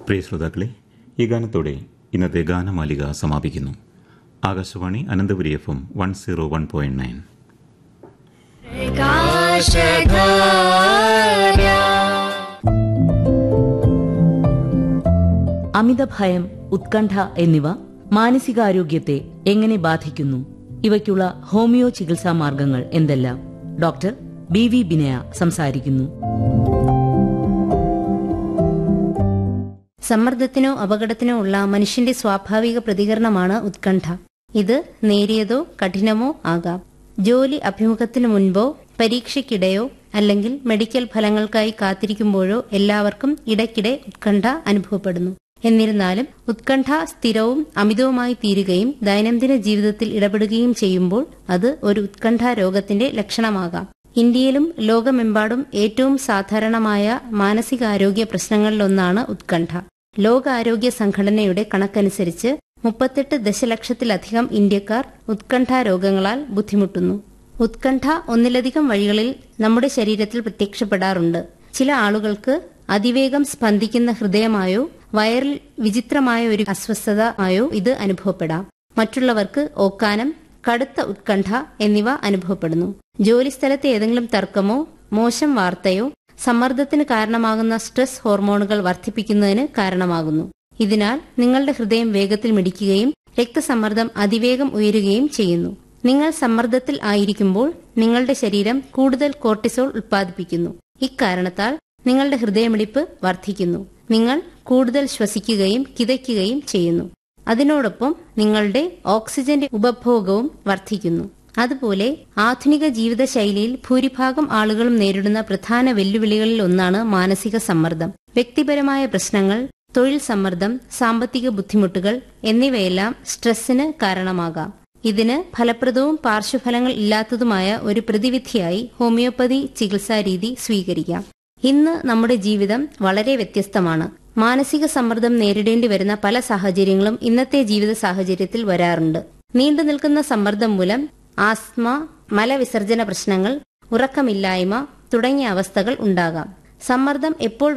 പ്രിയ ശ്രോതാക്കളെ ഈ ഗാനത്തോടെ ഇന്നത്തെ ഗാനമാലിക സമാപിക്കുന്നു Akashvani Ananthapuri F M one zero one point nine അമിതഭയം ഉത്കണ്ഠ എന്നിവ മാനസികാരോഗ്യത്തെ എങ്ങനെ ബാധിക്കുന്നു ഇവയ്ക്കുള്ള ഹോമിയോ ചികിത്സാ മാർഗങ്ങൾ എന്തെല്ലാം ഡോക്ടർ ബി വി ബിനയ സംസാരിക്കുന്നു സമ്മർദ്ദത്തിനോ അപകടത്തിനോ ഉള്ള മനുഷ്യന്റെ സ്വാഭാവിക പ്രതികരണമാണ് ഉത്കണ്ഠ ഇത് നേരിയതോ കഠിനമോ ആകാം ജോലി അഭിമുഖത്തിനു മുൻപോ പരീക്ഷയ്ക്കിടെയോ അല്ലെങ്കിൽ മെഡിക്കൽ ഫലങ്ങൾക്കായി കാത്തിരിക്കുമ്പോഴോ എല്ലാവർക്കും ഇടയ്ക്കിടെ ഉത്കണ്ഠ അനുഭവപ്പെടുന്നു എന്നിരുന്നാലും ഉത്കണ്ഠ സ്ഥിരവും അമിതവുമായി തീരുകയും ദൈനംദിന ജീവിതത്തിൽ ഇടപെടുകയും ചെയ്യുമ്പോൾ അത് ഒരു ഉത്കണ്ഠ രോഗത്തിന്റെ ലക്ഷണമാകാം ഇന്ത്യയിലും ലോകമെമ്പാടും ഏറ്റവും സാധാരണമായ മാനസികാരോഗ്യ പ്രശ്നങ്ങളിലൊന്നാണ് ഉത്കണ്ഠ ലോകാരോഗ്യ സംഘടനയുടെ കണക്കനുസരിച്ച് മുപ്പത്തെട്ട് ദശലക്ഷത്തിലധികം ഇന്ത്യക്കാർ ഉത്കണ്ഠ രോഗങ്ങളാൽ ബുദ്ധിമുട്ടുന്നു ഉത്കണ്ഠ ഒന്നിലധികം വഴികളിൽ നമ്മുടെ ശരീരത്തിൽ പ്രത്യക്ഷപ്പെടാറുണ്ട് ചില ആളുകൾക്ക് അതിവേഗം സ്പന്ദിക്കുന്ന ഹൃദയമായോ വയറിൽ വിചിത്രമായ ഒരു അസ്വസ്ഥത ആയോ ഇത് അനുഭവപ്പെടാം മറ്റുള്ളവർക്ക് ഓക്കാനം കടുത്ത ഉത്കണ്ഠ എന്നിവ അനുഭവപ്പെടുന്നു ജോലിസ്ഥലത്തെ ഏതെങ്കിലും തർക്കമോ മോശം വാർത്തയോ സമ്മർദ്ദത്തിന് കാരണമാകുന്ന സ്ട്രെസ് ഹോർമോണുകൾ വർദ്ധിപ്പിക്കുന്നതിന് കാരണമാകുന്നു ഇതിനാൽ നിങ്ങളുടെ ഹൃദയം വേഗത്തിൽ മിടിക്കുകയും രക്തസമ്മർദ്ദം അതിവേഗം ഉയരുകയും ചെയ്യുന്നു നിങ്ങൾ സമ്മർദ്ദത്തിൽ ആയിരിക്കുമ്പോൾ നിങ്ങളുടെ ശരീരം കൂടുതൽ കോർട്ടിസോൾ ഉത്പാദിപ്പിക്കുന്നു ഇക്കാരണത്താൽ നിങ്ങളുടെ ഹൃദയമിടിപ്പ് വർദ്ധിക്കുന്നു നിങ്ങൾ കൂടുതൽ ശ്വസിക്കുകയും കിതയ്ക്കുകയും ചെയ്യുന്നു അതിനോടൊപ്പം നിങ്ങളുടെ ഓക്സിജന്റെ ഉപഭോഗവും വർദ്ധിക്കുന്നു അതുപോലെ ആധുനിക ജീവിതശൈലിയിൽ ഭൂരിഭാഗം ആളുകളും നേരിടുന്ന പ്രധാന വെല്ലുവിളികളിൽ ഒന്നാണ് മാനസിക സമ്മർദ്ദം വ്യക്തിപരമായ പ്രശ്നങ്ങൾ തൊഴിൽ സമ്മർദ്ദം സാമ്പത്തിക ബുദ്ധിമുട്ടുകൾ എന്നിവയെല്ലാം സ്ട്രെസ്സിന് കാരണമാകാം ഇതിന് ഫലപ്രദവും പാർശ്വഫലങ്ങൾ ഇല്ലാത്തതുമായ ഒരു പ്രതിവിധിയായി ഹോമിയോപ്പതി ചികിത്സാ രീതി സ്വീകരിക്കാം ഇന്ന് നമ്മുടെ ജീവിതം വളരെ വ്യത്യസ്തമാണ് മാനസിക സമ്മർദ്ദം നേരിടേണ്ടി വരുന്ന പല സാഹചര്യങ്ങളും ഇന്നത്തെ ജീവിത സാഹചര്യത്തിൽ വരാറുണ്ട് നീണ്ടു നിൽക്കുന്ന സമ്മർദ്ദം മൂലം ആസ്മ മലവിസർജന പ്രശ്നങ്ങൾ ഉറക്കമില്ലായ്മ തുടങ്ങിയ അവസ്ഥകൾ ഉണ്ടാകാം സമ്മർദ്ദം എപ്പോൾ